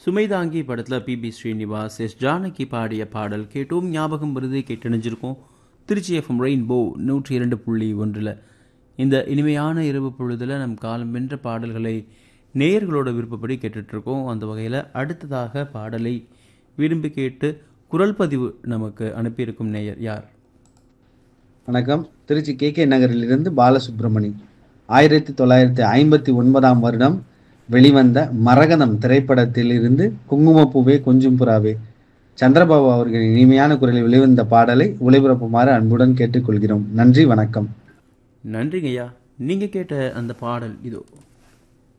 சுமைதாங்கி படத்தில் BP Srinivas S Janaki பாடிய பாடல் கேட்டோம் ஞாபகம் வருது கேட்டணிஞ்சிருக்கோம் திருச்சி எஃப்எம் ரெயின்போ நூற்றி இரண்டு புள்ளி ஒன்றில் இந்த இனிமையான இரவு பொழுதில் நம் காலம் வென்ற பாடல்களை நேயர்களோட விருப்பப்படி கேட்டுட்ருக்கோம் அந்த வகையில் அடுத்ததாக பாடலை விரும்பி கேட்டு குரல் பதிவு நமக்கு அனுப்பியிருக்கும் நேயர் யார் வணக்கம் திருச்சி கே கே நகரிலிருந்து பாலசுப்ரமணி ஆயிரத்தி தொள்ளாயிரத்தி ஐம்பத்தி ஒன்பதாம் வருடம் வெளிவந்த மரகதம் திரைப்படத்திலிருந்து குங்குமப்பூவே கொஞ்சம் புறாவே சந்திரபாபு அவர்களின் இனிமையான குரலில் வெளிவந்த பாடலை ஒளிபரப்புமாறு அன்புடன் கேட்டுக்கொள்கிறோம் நன்றி வணக்கம் நன்றிங்கய்யா நீங்கள் கேட்ட அந்த பாடல் இதோ